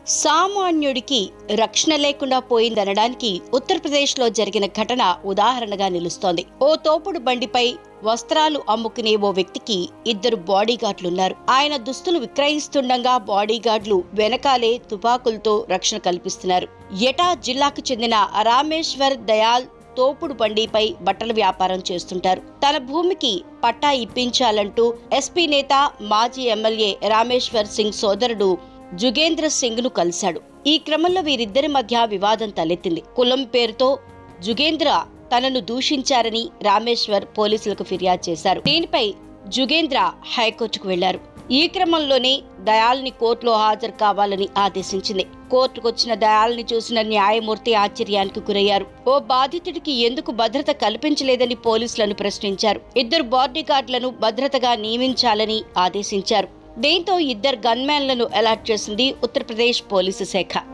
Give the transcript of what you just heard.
సామాన్యుడికి రక్షణ లేకుండా పోయిందనడానికి ఉత్తరప్రదేశ్లో జరిగిన ఘటన ఉదాహరణగా నిలుస్తోంది ఓ తోపుడు బండిపై వస్త్రాలు అమ్ముకునే ఓ వ్యక్తికి ఇద్దరు బాడీగార్డులున్నారు ఆయన దుస్తులు విక్రయిస్తుండగా బాడీగార్డులు వెనకాలే తుపాకులతో రక్షణ కల్పిస్తున్నారు ఎటా జిల్లాకు చెందిన రామేశ్వర్ దయాల్ తోపుడు బండిపై బట్టల వ్యాపారం చేస్తుంటారు తన భూమికి పట్టా ఇప్పించాలంటూ ఎస్పీ నేత మాజీ ఎమ్మెల్యే రామేశ్వర్ సింగ్ సోదరుడు జుగేంద్ర సింగ్ ను కలిశాడు ఈ క్రమంలో వీరిద్దరి మధ్య వివాదం తలెత్తింది కులం పేరుతో జుగేంద్ర తనను దూషించారని రామేశ్వర్ పోలీసులకు ఫిర్యాదు చేశారు దీనిపై జుగేంద్ర హైకోర్టుకు వెళ్లారు ఈ క్రమంలోనే దయాల్ని కోర్టులో హాజరు కావాలని ఆదేశించింది కోర్టుకొచ్చిన దయాల్ని చూసిన న్యాయమూర్తి ఆశ్చర్యానికి గురయ్యారు ఓ బాధితుడికి ఎందుకు భద్రత కల్పించలేదని పోలీసులను ప్రశ్నించారు ఇద్దరు బాడీగార్డులను భద్రతగా నియమించాలని ఆదేశించారు దీంతో ఇద్దరు గన్మ్యాన్లను అలర్ట్ చేసింది ఉత్తరప్రదేశ్ పోలీసు శాఖ